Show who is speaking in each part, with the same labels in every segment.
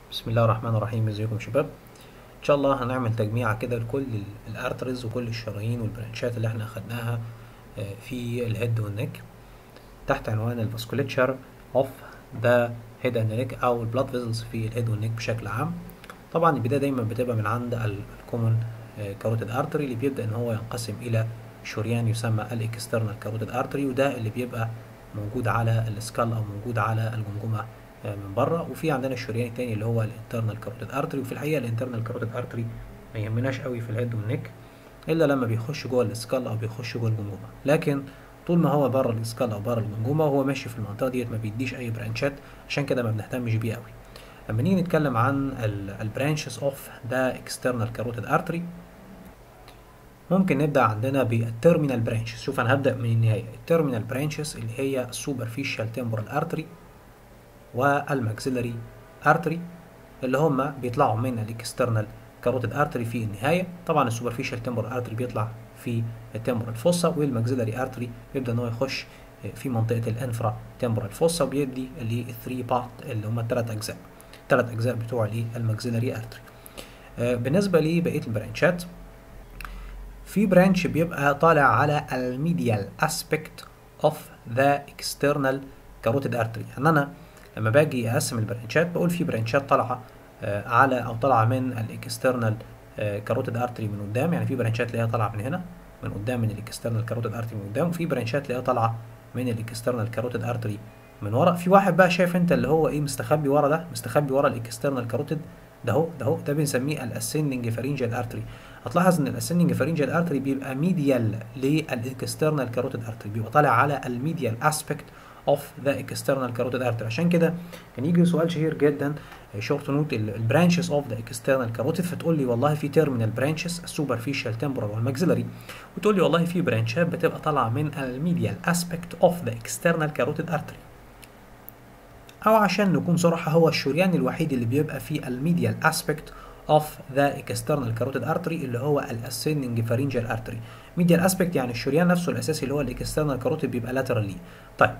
Speaker 1: بسم الله الرحمن الرحيم ازيكم يا شباب ان شاء الله هنعمل تجميعة كده لكل الارترز وكل الشرايين والبرانشات اللي احنا اخدناها آه، في الهيد والنك تحت عنوان الفاسكوليتشر اوف ذا هيد اند نيك او البلاد فيزلز في الهيد والنك بشكل عام طبعا البداية دايما بتبقى من عند الكومن كاروتيد ارتري اللي بيبدأ ان هو ينقسم الى شريان يسمى الاكسترنال كاروتيد ارتري وده اللي بيبقى موجود على السكال او موجود على الجمجمه من بره وفي عندنا الشريان التاني اللي هو الانترنال كاروتيد ارتري وفي الحقيقه الانترنال كاروتيد ارتري ما يهمناش قوي في الهيد والنك الا لما بيخش جوه السكال او بيخش جوه الجمجمه لكن طول ما هو بره السكال او بره الجمجمه وهو ماشي في المنطقه ديت ما بيديش اي برانشات عشان كده ما بنهتمش بيه قوي لما نيجي نتكلم عن البرانشز اوف ذا اكسترنال كاروتيد ارتري ممكن نبدا عندنا بالتيرمينال برانشز شوف انا هبدا من النهايه التيرمينال برانشز اللي هي السوبرفيشال تمبرال ارتري والماكسيلري ارتري اللي هم بيطلعوا من الاكسترنال كاروتيد ارتري في النهايه طبعا السوبرفيشال تمبرال ارتري بيطلع في التمبرال فوسا والماكسيلري ارتري بيبدا ان هو يخش في منطقه الانفرا تمبرال فوسا وبيدي اللي 3 بارت اللي هم الثلاث اجزاء الثلاث اجزاء بتوع الايه الماكسيلري ارتري بالنسبه لبقيه البرانشات في برانش بيبقى طالع على الميديال اسبكت اوف ذا اكسترنال كاروتيد ارتري يعني انا لما باجي اقسم البرانشات بقول في برانشات طالعه آه على او طالعه من الاكسترنال آه كاروتيد ارتري من قدام يعني في برانشات تلاقيها طالعه من هنا من قدام من الاكسترنال كاروتيد ارتري من قدام وفي برانشات تلاقيها طالعه من الاكسترنال كاروتيد ارتري من ورا في واحد بقى شايف انت اللي هو ايه مستخبي ورا ده مستخبي ورا الاكسترنال كاروتيد ده اهو ده اهو ده بنسميه الاسندنج فارينجال ارتري هتلاحظ ان الاسندنج فارينجال ارتري بيبقى ميديال للاكسترنال كاروتيد ارتري بيبقى طالع على الميديال اسبكت اوف ذا اكسترنال كاروتيد ارتري عشان كده كان يجي سؤال شهير جدا شورت نوت البرانشز اوف ذا اكسترنال كاروتيد فتقول لي والله في تيرمينال برانشز السوبرفيشال تمبرال والماكسيلري وتقول لي والله في برانشات بتبقى طالعه من الميديال اسبكت اوف ذا اكسترنال كاروتيد ارتري او عشان نكون صراحه هو الشريان الوحيد اللي بيبقى في الميديال اسبكت اوف ذا اكسترنال كاروتيد ارتري اللي هو الاسندنج فارينجال ارتري ميديال اسبكت يعني الشريان نفسه الاساسي اللي هو الاكسترنال كاروتيد بيبقى لاترالي طيب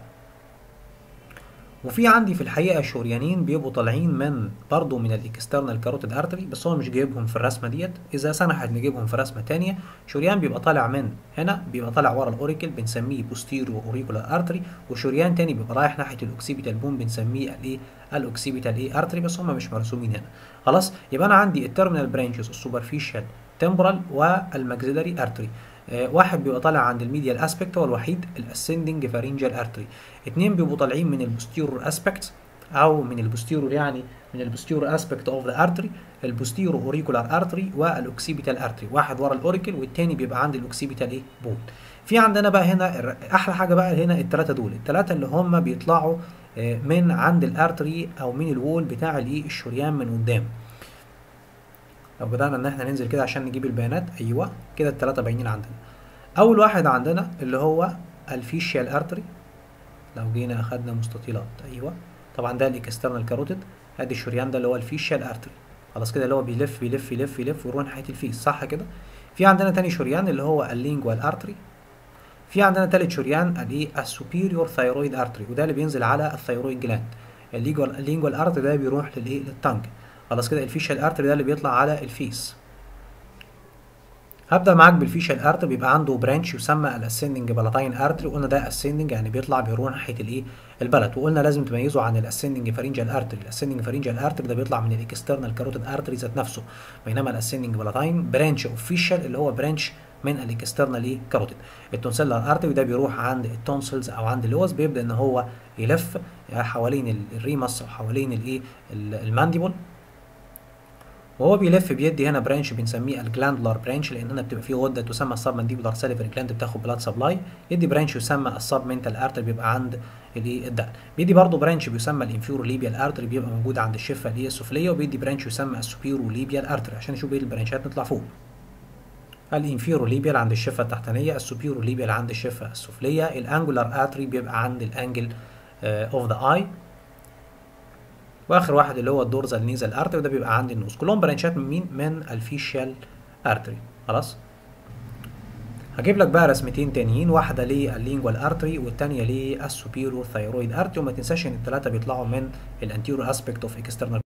Speaker 1: وفي عندي في الحقيقه شريانين بيبقوا طالعين من برضه من الاكسترنال كاروتيد ارتري بس هو مش جايبهم في الرسمه ديت اذا سنحت نجيبهم في رسمه ثانيه شريان بيبقى طالع من هنا بيبقى طالع ورا الاوريكل بنسميه بوستيريو اوريكولار ارتري وشريان تاني بيبقى رايح ناحيه الاوكسيبيتال بون بنسميه الايه الاوكسيبيتال ايه ارتري بس هم مش مرسومين هنا خلاص يبقى انا عندي التيرمينال برانشز السوبرفيشال تمبرال والماكسيلري ارتري آه واحد بيبقى طالع عند الميديال اسبكت هو الوحيد الاسندنج فارينجال ارتري اتنين بيبقوا طالعين من البوستيرور اسبكت او من البوستيرور يعني من البوستيرور اسبكت اوف ذا ارتري البوستيرو اوريكولار ارتري والاوكسيبيتال ارتري واحد ورا الاوريكل والتاني بيبقى عند الاوكسيبيتال ايه بون في عندنا بقى هنا احلى حاجه بقى هنا الثلاثه دول الثلاثه اللي هم بيطلعوا من عند الارتري او من الوول بتاع الايه الشريان من قدام لو بدأنا ان احنا ننزل كده عشان نجيب البيانات ايوه كده الثلاثه باينين عندنا اول واحد عندنا اللي هو الفيشيال ارتري لو جينا اخدنا مستطيلات ايوه طبعا ده الاكسترنال كاروتيد ادي الشريان ده اللي هو الفيشيال ارتري خلاص كده اللي هو بيلف بيلف يلف يلف ويروح ناحيه الفيس صح كده في عندنا تاني شريان اللي هو اللينجوال ارتري في عندنا تالت شريان الايه السوبيريور ثايرويد ارتري وده اللي بينزل على الثايرويد جلاند اللينجوال اللينجوال ارتري ده بيروح للايه للتانج خلاص كده الفيشال ارتري ده اللي بيطلع على الفيس هبدا معاك بالفيشال ارتري بيبقى عنده برانش يسمى الاسندنج بلاتاين ارتري وقلنا ده اسندنج يعني بيطلع بيروح ناحيه الايه البلد وقلنا لازم تميزه عن الاسندنج فارينجال ارتري الاسندنج فارينجال ارتري ده بيطلع من الاكسترنال كاروتيد ارتري ذات نفسه بينما الاسندنج بلاتاين برانش اوفيشال اللي هو برانش من الاكسترنال ايه كاروتيد التونسيلر ارتري ده بيروح عند التونسلز او عند اللوز بيبدا ان هو يلف حوالين الريمس او حوالين الايه المانديبل وهو بيلف بيدي هنا برانش بنسميه الجلاندولار برانش لان هنا بتبقى فيه غده تسمى السب مانديبولار ساليفري جلاند بتاخد بلاد سبلاي يدي برانش يسمى السب منتال ارتري بيبقى عند الايه الدقن بيدي برضه برانش بيسمى الانفيورو ليبيال ارتري بيبقى موجود عند الشفه اللي هي السفليه وبيدي برانش يسمى السوبيرو ليبيال ارتري عشان نشوف ايه البرانشات نطلع فوق الانفيرو ليبيال عند الشفه التحتانيه السوبيرو ليبيال عند الشفه السفليه الانجولار ارتري بيبقى عند الانجل اوف ذا اي واخر واحد اللي هو الدورزال نيزل ارتري وده بيبقى عند النوز كلهم برانشات من مين من الفيشيال ارتري خلاص هجيب لك بقى رسمتين تانيين واحده لللينجوال ارتري والتانيه للسوبيرو ثايرويد ارتري وما تنساش ان الثلاثه بيطلعوا من الانتيرو اسبكت اوف اكسترنال